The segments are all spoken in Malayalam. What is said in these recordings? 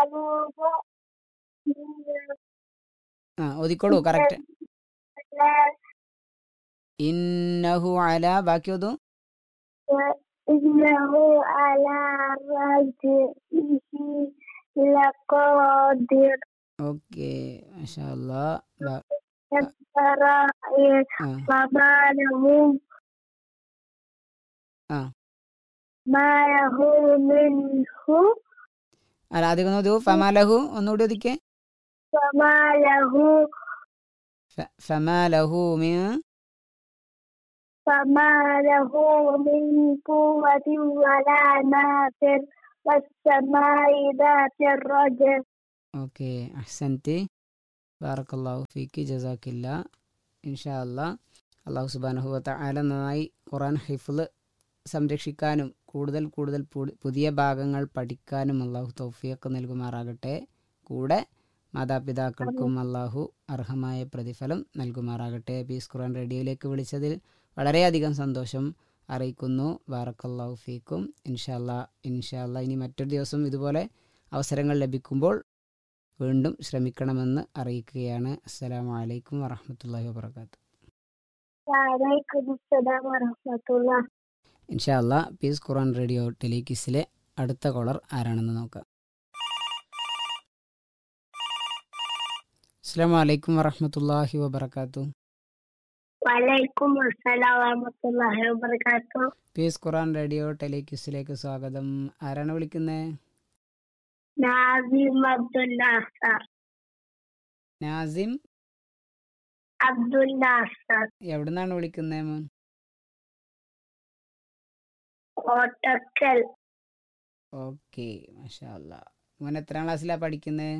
قالوا ആ ഓതിക്കോളൂ കറക്റ്റ് ഇന്നഹു അല ബാക്കി ഓതു إنه على رجعه لقادر ഓക്കെ മാഷാ അല്ലാ ബാ- ترى ആ فما له ആ ما له منه അല്ല ആദ്യം ഓതു ഫമാലഹു ഒന്നുകൂടി ഒതിക്കേ فما له ഫ- ഫമാലഹു മിൻ فما له من قوة ولا ناصر والسماء ذات الرجع ഓക്കെ അഹ്സൻതി ബാറക്കല്ലാഹു ഫീക്ക് ജസാക്കില്ല ഇൻഷാ അല്ലാ അള്ളാഹു സുബാനഹു വതആല നന്നായി ഖുറാൻ ഹിഫ്ള് സംരക്ഷിക്കാനും കൂടുതൽ കൂടുതൽ പു- പുതിയ ഭാഗങ്ങൾ പഠിക്കാനും അള്ളാഹു തൗഫീഖ് നൽകുമാറാകട്ടെ കൂടെ മാതാപിതാക്കൾക്കും അള്ളാഹു അർഹമായ പ്രതിഫലം നൽകുമാറാകട്ടെ പീസ് ഖുറാൻ റേഡിയോയിലേക്ക് വിളിച്ചതിൽ വളരെയധികം സന്തോഷം അറിയിക്കുന്നു ബാറക്കല്ലാഹു ഫീക്കും ഇൻഷാല്ലാ ഇൻഷാല്ലാ ഇനി മറ്റൊരു ദിവസം ഇതുപോലെ അവസരങ്ങൾ ലഭിക്കുമ്പോൾ വീണ്ടും ശ്രമിക്കണമെന്ന് അറിയിക്കുകയാണ് അസ്സലാമു അലൈക്കും വറഹമത്തല്ലാഹി വബർക്കാത്തു وعليكم السلام ورحمة الله ഇൻഷാ അല്ലാ പീസ് ഖുറാൻ റേഡിയോ ടെലികിസിലെ അടുത്ത കോളർ ആരാണെന്ന് നോക്കാം അസ്സലാമു അലൈക്കും വറഹമത്തല്ലാഹി വബർക്കാത്തു وعليكم السلام ورحمة الله وبركاته പീസ് ഖുറാൻ റേഡിയോ ടെലികിസിലേക്ക് സ്വാഗതം ആരാണ് വിളിക്കുന്നത് نازم عبد الناصر നാസിം عبد الناصر എവിടുന്നാണ് വിളിക്കുന്നത് മോൻ കോട്ടക്കൽ ഓക്കെ മാഷാ അല്ലാ മോൻ എത്രാം ക്ലാസ്സിലാണ് പഠിക്കുന്നത്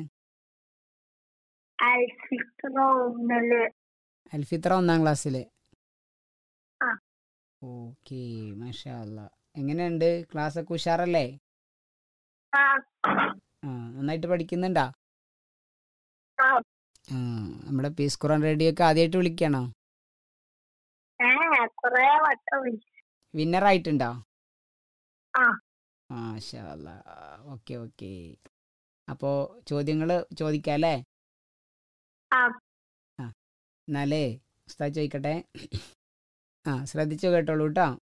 അൽഫിത്ര ഒന്നില് അൽഫിത്ര ഒന്നാം ക്ലാസ്സിൽ ആ. ഓക്കെ മാഷാ അല്ലാ എങ്ങനെയുണ്ട് ക്ലാസ് ഒക്കെ ഉഷാറല്ലേ ആ ആ നന്നായിട്ട് പഠിക്കുന്നുണ്ടാ ആ. ആ നമ്മുടെ പീസ് ഖുറാൻ റേഡിയോ ഒക്കെ ആദ്യമായിട്ട് വിളിക്കണോ ഏ കൊറേ വട്ടം വിളിച്ചു വിന്നർ ആയിട്ടുണ്ടോ ആ. മാഷാ അല്ലാ ഓക്കെ ഓക്കെ അപ്പോൾ ചോദ്യങ്ങൾ ചോദിക്കാം അല്ലേ ആ എന്നാലേ ഉസ്താദ് ചോദിക്കട്ടെ ആ ശ്രദ്ധിച്ചു കേട്ടോളൂ കേട്ടോ